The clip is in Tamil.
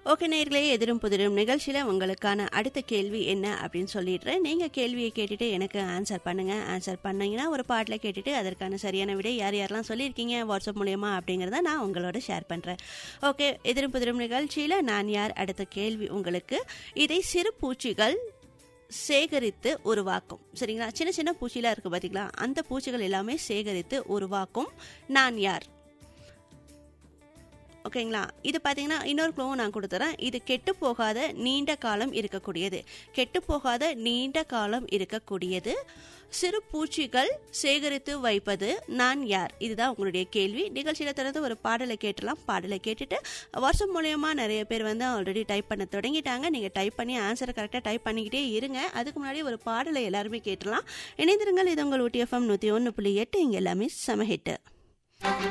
ஓகே நேர்களே எதிரும் புதிரும் நிகழ்ச்சியில் உங்களுக்கான அடுத்த கேள்வி என்ன அப்படின்னு சொல்லிடுறேன் நீங்கள் கேள்வியை கேட்டுட்டு எனக்கு ஆன்சர் பண்ணுங்கள் ஆன்சர் பண்ணீங்கன்னா ஒரு பாட்டில் கேட்டுட்டு அதற்கான சரியான விடை யார் யாரெல்லாம் சொல்லியிருக்கீங்க வாட்ஸ்அப் மூலயமா அப்படிங்கிறத நான் உங்களோட ஷேர் பண்ணுறேன் ஓகே எதிரும் புதிரும் நிகழ்ச்சியில் நான் யார் அடுத்த கேள்வி உங்களுக்கு இதை சிறு பூச்சிகள் சேகரித்து உருவாக்கும் சரிங்களா சின்ன சின்ன பூச்சிலாம் இருக்குது பார்த்தீங்களா அந்த பூச்சிகள் எல்லாமே சேகரித்து உருவாக்கும் நான் யார் ஓகேங்களா இது பார்த்தீங்கன்னா இன்னொரு க்ளோவும் நான் கொடுத்துறேன் இது கெட்டு போகாத நீண்ட காலம் இருக்கக்கூடியது கெட்டு போகாத நீண்ட காலம் இருக்கக்கூடியது சிறு பூச்சிகள் சேகரித்து வைப்பது நான் யார் இதுதான் உங்களுடைய கேள்வி நிகழ்ச்சியில் தொடர்ந்து ஒரு பாடலை கேட்டலாம் பாடலை கேட்டுட்டு வாட்ஸ்அப் மூலயமா நிறைய பேர் வந்து ஆல்ரெடி டைப் பண்ண தொடங்கிட்டாங்க நீங்கள் டைப் பண்ணி ஆன்சரை கரெக்டாக டைப் பண்ணிக்கிட்டே இருங்க அதுக்கு முன்னாடி ஒரு பாடலை எல்லாருமே கேட்டலாம் இணைந்திருங்கள் இது உங்கள் ஊட்டி எஃப்எம் நூற்றி ஒன்று புள்ளி எட்டு இங்கே எல்லாமே சமஹிட்டு